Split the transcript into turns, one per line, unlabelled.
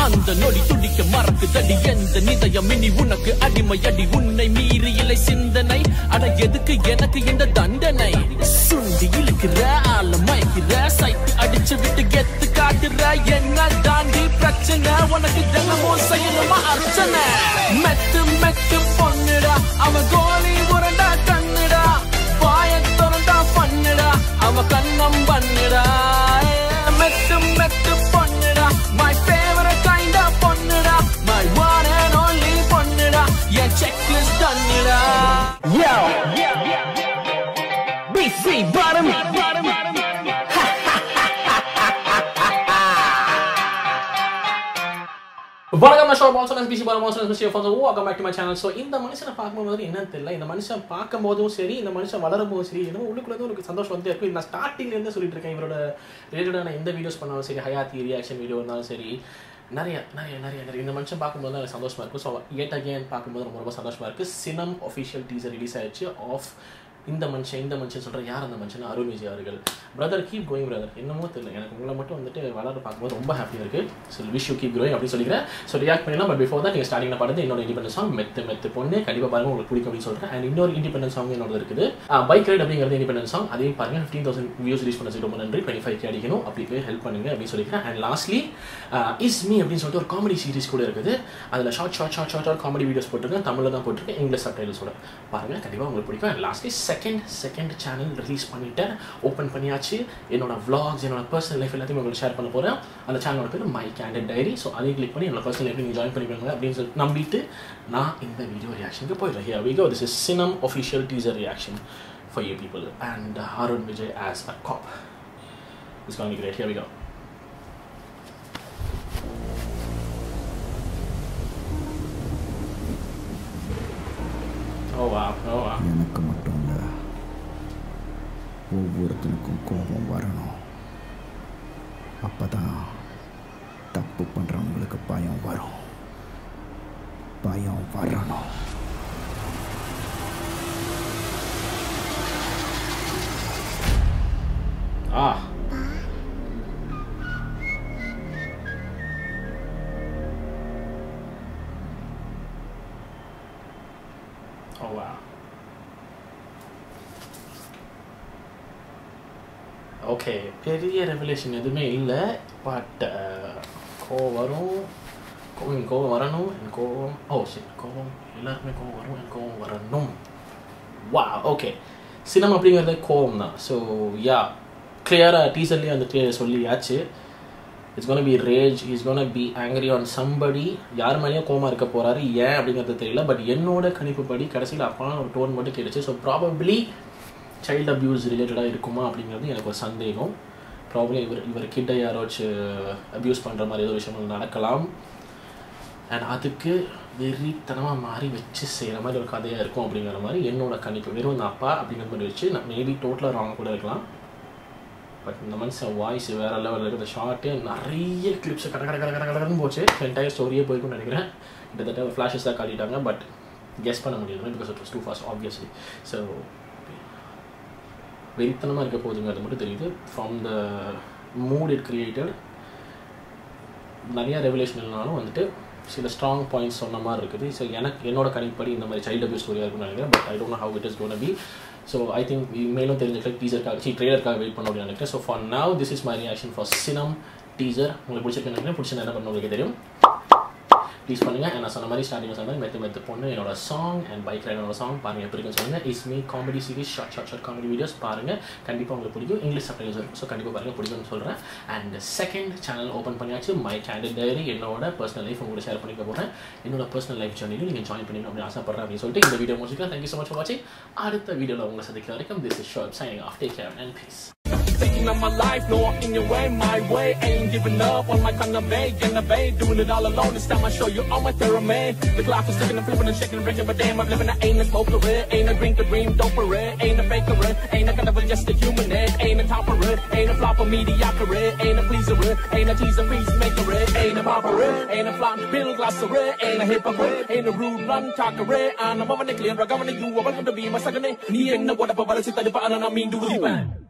அந்த நொடி துடிக்க மறக்குதடி எந்த நிதயம் இனி உனக்கு அடிமையடி உன்னை மீறி இலை சிந்தனை அட எதுக்கு எனக்கு இந்த தண்டனை சுண்டி இழுக்கிற ஆள மயக்கிற சைட்டு அடிச்சு விட்டு கெத்து காட்டுற என்ன தாண்டி பிரச்சனை உனக்கு தினமும் செய்யணுமா அர்ச்சனை மெத்து மெத்து பொண்ணுடா அவன் கோலி உரண்டா கண்ணுடா வாய திறந்தா பண்ணுடா அவ கண்ணம் பண்ணுடா மெத்து மெத்து பொண்ணுடா மை ஃபேவரட் கைண்ட் ஆஃப் பொண்ணுடா மை ஒன் அண்ட் ஒன்லி பொண்ணுடா என் செக்லிஸ்ட் தண்ணுடா Yo! BC bottom! வணக்கம் நான் ஷோ பால்சன் பிசி பாலம் பால்சன் பிசி ஃபார் welcome back to my channel so இந்த மனுஷனை பார்க்கும்போது என்னன்னு தெரியல இந்த மனுஷன் பார்க்கும்போதும் சரி இந்த மனுஷன் வளரும் போதும் சரி என்னமோ உள்ளுக்குள்ள இருந்து ஒரு சந்தோஷம் வந்து இருக்கும் நான் ஸ்டார்டிங்ல இருந்து சொல்லிட்டு இருக்கேன் இவரோட ரிலேட்டடான எந்த வீடியோஸ் பண்ணாலும் சரி ஹயாத்தி ரியாக்ஷன் வீடியோ இருந்தாலும் சரி நிறைய நிறைய நிறைய நிறைய இந்த மனுஷன் பார்க்கும்போது தான் எனக்கு சந்தோஷமா இருக்கும் ஸோ ஏட் அகேன் பார்க்கும்போது ரொம்ப ரொம்ப சந்தோஷமா இருக்கு சினம் ஒஃபிஷியல் டீசர் ரிலீஸ் ஆயிடுச்சு ஆஃப் இந்த மனுஷன் இந்த மனுஷன் சொல்ற யார் அந்த மனுஷன் அருண் விஜய் அவர்கள் பிரதர் கீப் கோயிங் பிரதர் என்னமோ தெரியல எனக்கு உங்களை மட்டும் வந்துட்டு வளர பார்க்கும்போது ரொம்ப ஹாப்பியாக இருக்கு so wish you keep going அப்படின்னு சொல்லிக்கிறேன் ஸோ ரியாக்ட் பண்ணலாம் பட் பிஃபோர் தான் நீங்கள் ஸ்டார்டிங்கில் பாடுறது என்னோட இண்டிபெண்டன்ஸ் சாங் மெத்து மெத்து பொண்ணு கண்டிப்பாக பாருங்க உங்களுக்கு பிடிக்கும் அப்படின்னு சொல்கிறேன் அண்ட் இன்னொரு இண்டிபெண்டன்ஸ் சாங் என்னோட இருக்குது பைக் ரைட் அப்படிங்கிறது இண்டிபெண்டன்ஸ் சாங் அதையும் பாருங்க ஃபிஃப்டீன் தௌசண்ட் வியூஸ் ரீச் பண்ண ரொம்ப நன்றி டுவெண்ட்டி ஃபைவ் கே அடிக்கணும் அப்படி போய் ஹெல்ப் பண்ணுங்க அப்படின்னு சொல்லிக்கிறேன் அண்ட் லாஸ்ட்லி இஸ் மீ அப்படின்னு சொல்லிட்டு ஒரு காமெடி சீரிஸ் கூட இருக்குது அதில் short short short short short comedy videos போட்டிருக்கேன் தமிழில் தான் போட்டிருக்கேன் இங்கிலீஷ் சப்டைல்ஸோட பாருங்க கண்டிப்பாக உங்களுக்கு பிடிக்கும் and lastly second second channel release பண்ணிட்டேன் ஓப்பன் பண்ணியாச்சு என்னோட vlogs என்னோட பர்சனல் லைஃப் எல்லாத்தையும் உங்களுக்கு ஷேர் பண்ண போகிறேன் அந்த சேனலோட பேர் மை கேண்டட் டைரி ஸோ அதையும் கிளிக் பண்ணி என்னோட பர்சனல் லைஃப் நீங்கள் ஜாயின் பண்ணிக்கோங்க அப்படின்னு சொல்லி நம்பிட்டு நான் இந்த வீடியோ ரியாக்ஷனுக்கு போயிடுறேன் here we go this is சினம் official teaser reaction for you people and uh, Arun Vijay as a cop it's going to be great here we go oh wow oh wow
எனக்கு மட்டும் இல்லை ஒவ்வொருத்தனுக்கும் கோபம் வரணும் அப்போ தான் தப்பு பண்ணுறவங்களுக்கு பயம் வரும் பயம் வரணும்
ah oh wow ஓகே பெரிய ரெவலேஷன் எதுவுமே இல்லை பட் கோவம் வரும் கோவம் கோவம் வரணும் எனக்கு கோவம் ஓ சரி கோவம் எல்லாருக்குமே கோவம் வரும் எனக்கு கோவம் வரணும் வா ஓகே சினம் அப்படிங்கிறது கோவம் தான் ஸோ யா கிளியராக டீசர்லேயே வந்துட்டு சொல்லியாச்சு it's gonna be rage is gonna be angry on somebody யார் மேலேயும் கோமா இருக்க போறாரு ஏன் அப்படிங்கிறது தெரியல பட் என்னோட கணிப்புப்படி கடைசியில் அப்பான ஒரு டோன் மட்டும் கேட்டுச்சு ஸோ ப்ராபப்ளி சைல்டு அப்யூஸ் ரிலேட்டடாக இருக்குமா அப்படிங்கிறது எனக்கு ஒரு சந்தேகம் ப்ராப்ளம் இவர் இவர் கிட்ட யாராச்சும் அப்யூஸ் பண்ணுற மாதிரி ஏதோ விஷயங்கள் நடக்கலாம் அண்ட் அதுக்கு வெறித்தனமாக மாறி வச்சு செய்கிற மாதிரி ஒரு கதையாக இருக்கும் அப்படிங்கிற மாதிரி என்னோட கணிப்பு வெறும் இந்த அப்பா அப்படிங்கிற மாதிரி வச்சு நான் மேபி டோட்டலாக ராங் கூட இருக்கலாம் பட் இந்த மனுஷன் வாய்ஸ் வேறு லெவலில் இருக்கிற ஷார்ட்டு நிறைய கிளிப்ஸ் கட கட கட கட கடன்னு போச்சு என்டையர் ஸ்டோரியே போய்க்கும்னு நினைக்கிறேன் கிட்டத்தட்ட ஃப்ளாஷஸ் தான் காட்டிட்டாங்க பட் கெஸ் பண்ண முடியாது because it was too fast obviously so வெறித்தனமாக இருக்க போகுதுங்கிறது மட்டும் தெரியுது from the mood it created நிறைய ரெவலேஷன் இல்லைனாலும் வந்துட்டு சில ஸ்ட்ராங் பாயிண்ட்ஸ் சொன்ன மாதிரி இருக்குது ஸோ எனக்கு என்னோட கணிப்படி இந்த மாதிரி சைல்டு அபியூஸ் ஸ்டோரியாக இருக்கும்னு நினைக்கிறேன் but I don't know how it is gonna be so I think மேலும் தெரிஞ்சுக்கலாம் டீசருக்காக சி ட்ரெய்லருக்காக வெயிட் பண்ண அப்படின்னு நினைக்கிறேன் so for now this is my reaction for Sinam teaser உங்களுக்கு பிடிச்சிருக்கு நினைக்கிறேன் பிடிச்ச என்ன பண்ண உங்களுக்கு தெரியும் ப்ளீஸ் பண்ணுங்கள் நான் சொன்ன மாதிரி ஸ்டார்டிங் சொன்ன மாதிரி மெத்து மெத்து பொண்ணு என்னோட சாங் அண்ட் பைக் ரைடனோட சாங் பாருங்கள் எப்படி இருக்குன்னு சொல்லுங்கள் is me comedy series short short short comedy videos பாருங்கள் கண்டிப்பாக உங்களுக்கு பிடிக்கும் இங்கிலீஷ் சப்டைல்ஸ் இருக்கும் ஸோ கண்டிப்பாக பாருங்கள் பிடிக்கும்னு சொல்கிறேன் அண்ட் செகண்ட் சேனல் ஓப்பன் பண்ணியாச்சு மை கேண்டட் டைரி என்னோட பர்சனல் லைஃப் உங்களுக்கு ஷேர் பண்ணிக்க போகிறேன் என்னோட பர்சனல் லைஃப் ஜர்னியில் நீங்கள் ஜாயின் பண்ணிக்கணும் அப்படின்னு ஆசைப்படுறேன் அப்படின்னு சொல்லிட்டு இந்த வீடியோ முடிச்சுக்கலாம் தேங்க்யூ ஸோ மச் ஃபார் வாட்சிங் அடுத்த வீடியோவில் உங்களை சந்திக்கிற வரைக்கும் this is short signing off take care and peace Thinking of my life, no, I'm in your way, my way. Ain't giving up on my kind of make and the bay. Doing it all alone, this time I show you all my pyramid. The clock is ticking and flipping and shaking and breaking, but damn, I'm living, I ain't a smoker, ain't a drink, a dream, dope for it. Ain't a baker, ain't a kind of a just a human, ain't a topper, ain't a flop of mediocre, ain't a pleaser, ain't a teaser, peacemaker, ain't a popper, ain't a flop, bill glasser, ain't a hypocrite, ain't a rude, run talker, I'm a woman, clear, I'm going to you, I'm going to be my second. நீ என்ன உடப்ப வளர்ச்சி தடுப்ப ஆனா நான் மீண்டும் உதிப்பேன்